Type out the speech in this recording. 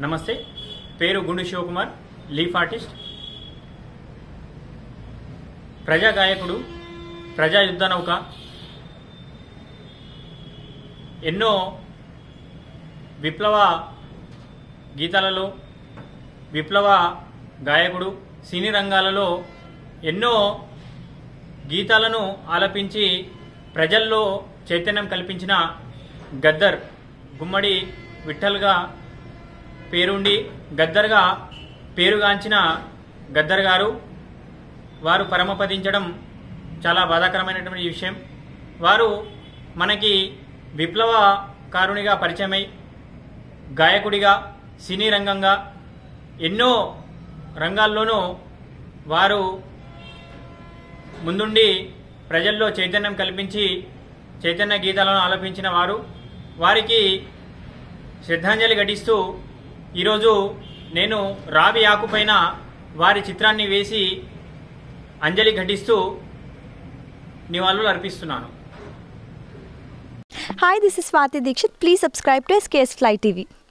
నమస్తే పేరు గుండు శివకుమార్ లీఫ్ ఆర్టిస్ట్ ప్రజా గాయకుడు ప్రజా యుద్ధ నౌక ఎన్నో విప్లవ గీతాలలో విప్లవ గాయకుడు సినీ రంగాలలో ఎన్నో గీతాలను ఆలపించి ప్రజల్లో చైతన్యం కల్పించిన గద్దర్ గుమ్మడి విఠల్గా పేరుండి గద్దర్గా పేరుగాంచిన గద్దర్ గారు వారు పరమపదించడం చాలా బాధాకరమైనటువంటి విషయం వారు మనకి విప్లవకారునిగా పరిచయమై గాయకుడిగా సినీ రంగంగా ఎన్నో రంగాల్లోనూ వారు ముందుండి ప్రజల్లో చైతన్యం కల్పించి చైతన్య గీతాలను ఆలపించిన వారు వారికి శ్రద్ధాంజలి ఘటిస్తూ ఈరోజు నేను రావి ఆకుపైన వారి చిత్రాన్ని వేసి అంజలి ఘటిస్తూ నివాళులు అర్పిస్తున్నాను Hi, this is Swati Dikshit. Please subscribe to SKS Fly TV.